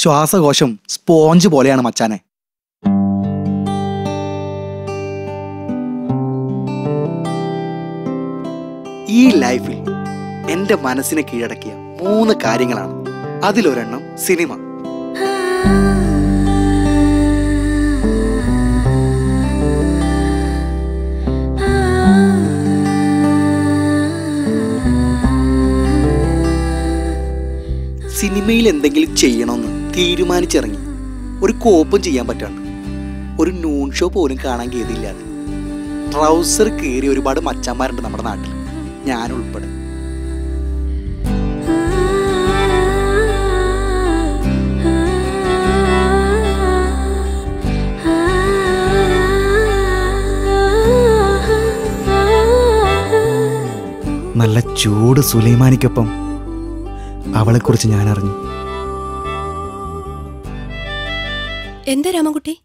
ശ്വാസകോശം സ്പോഞ്ച് പോലെയാണ് മച്ചാനെ ഈ ലൈഫിൽ എൻ്റെ മനസ്സിനെ കീഴടക്കിയ മൂന്ന് കാര്യങ്ങളാണ് അതിലൊരെണ്ണം സിനിമ സിനിമയിൽ എന്തെങ്കിലും ചെയ്യണമെന്ന് തീരുമാനിച്ചിറങ്ങി ഒരു കോപ്പും ചെയ്യാൻ പറ്റാണ്ട് ഒരു നൂൺ ഷോ പോലും കാണാൻ ഗതിയില്ലാതെ ട്രൗസർ കീറി ഒരുപാട് മച്ചന്മാരുണ്ട് നമ്മുടെ നാട്ടിൽ ഞാൻ ഉൾപ്പെടെ നല്ല ചൂട് സുലൈമാനിക്കൊപ്പം അവളെക്കുറിച്ച് ഞാൻ അറിഞ്ഞു എന്താ രാമൻകുട്ടി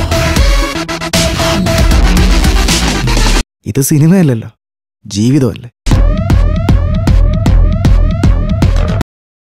ഇത് സിനിമയല്ലല്ലോ ജീവിതമല്ലേ